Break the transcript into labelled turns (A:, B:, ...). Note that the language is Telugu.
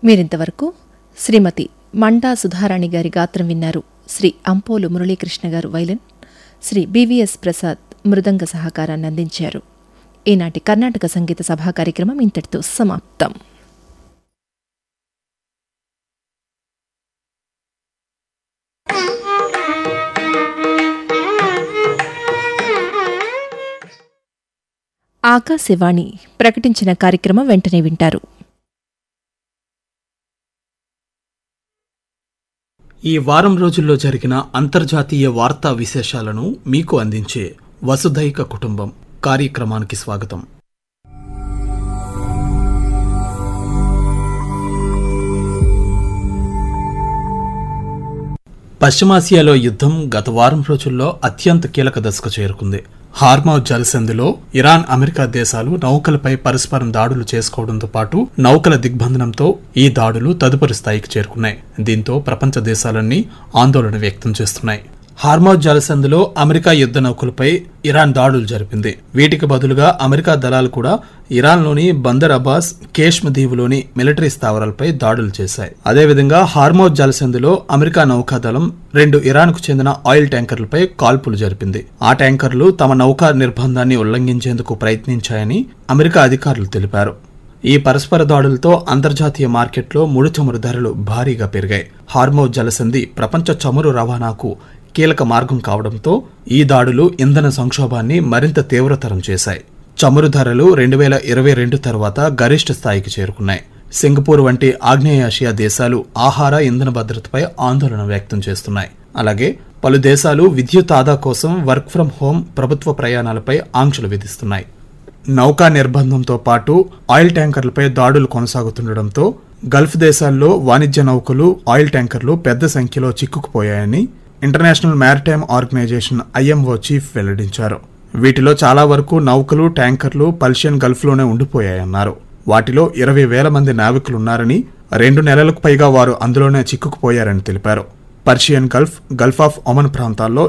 A: మీరింతవరకు శ్రీమతి మండా సుధారాణి గారి గాత్రం విన్నారు శ్రీ అంపోలు మురళీకృష్ణ గారు వైలన్ శ్రీ బివిఎస్ ప్రసాద్ మృదంగ సహకారాన్ని అందించారు ఈనాటి కర్ణాటక సంగీత సభా కార్యక్రమం ఇంతటితో సమాప్తం ఆకాశవాణి ప్రకటించిన కార్యక్రమం వెంటనే వింటారు
B: ఈ వారం రోజుల్లో జరిగిన అంతర్జాతీయ వార్తా విశేషాలను మీకు అందించే వసుధైక కుటుంబం కార్యక్రమానికి స్వాగతం పశ్చిమాసియాలో యుద్ధం గత వారం రోజుల్లో అత్యంత కీలక దశకు చేరుకుంది హార్మౌజ్ జలసంధిలో ఇరాన్ అమెరికా దేశాలు నౌకలపై పరస్పరం దాడులు చేసుకోవడంతో పాటు నౌకల దిగ్బంధనంతో ఈ దాడులు తదుపరి స్థాయికి చేరుకున్నాయి దీంతో ప్రపంచ దేశాలన్నీ ఆందోళన వ్యక్తం చేస్తున్నాయి హార్మౌజ్ జలసంధిలో అమెరికా యుద్ధ నౌకలపై ఇరాన్ దాడులు జరిపింది వీటికి బదులుగా అమెరికా దళాలు కూడా ఇరాన్లోని బందర్ అబ్బాస్ కేష్మ దీవులోని మిలిటరీ స్థావరాలపై దాడులు చేశాయి అదేవిధంగా హార్మౌజ్ జలసంధిలో అమెరికా నౌకాదళం రెండు ఇరాన్కు చెందిన ఆయిల్ ట్యాంకర్లపై కాల్పులు జరిపింది ఆ ట్యాంకర్లు తమ నౌకా నిర్బంధాన్ని ఉల్లంఘించేందుకు ప్రయత్నించాయని అమెరికా అధికారులు తెలిపారు ఈ పరస్పర దాడులతో అంతర్జాతీయ మార్కెట్లో ముడి చమురు ధరలు భారీగా పెరిగాయి హార్మౌజ్ జలసంధి ప్రపంచ చమురు రవాణాకు కీలక మార్గం కావడంతో ఈ దాడులు ఇంధన సంక్షోభాన్ని మరింత తీవ్రతరం చేశాయి చమురు ధరలు రెండు వేల ఇరవై రెండు తర్వాత గరిష్ట స్థాయికి చేరుకున్నాయి సింగపూర్ వంటి ఆగ్నేయాసియా దేశాలు ఆహార ఇంధన భద్రతపై ఆందోళన వ్యక్తం చేస్తున్నాయి అలాగే పలు దేశాలు విద్యుత్ ఆదా కోసం వర్క్ ఫ్రం హోం ప్రభుత్వ ప్రయాణాలపై ఆంక్షలు విధిస్తున్నాయి నౌకా నిర్బంధంతో పాటు ఆయిల్ ట్యాంకర్లపై దాడులు కొనసాగుతుండటంతో గల్ఫ్ దేశాల్లో వాణిజ్య నౌకలు ఆయిల్ ట్యాంకర్లు పెద్ద సంఖ్యలో చిక్కుకుపోయాయని International Maritime Organization IMO chief వెల్లడించారు వీటిలో చాలా వరకు నౌకలు ట్యాంకర్లు పర్షియన్ గల్ఫ్లోనే ఉండిపోయాయన్నారు వాటిలో ఇరవై వేల మంది నావికులున్నారని రెండు నెలలకు పైగా వారు అందులోనే చిక్కుకుపోయారని తెలిపారు Persian Gulf Gulf of Oman ప్రాంతాల్లో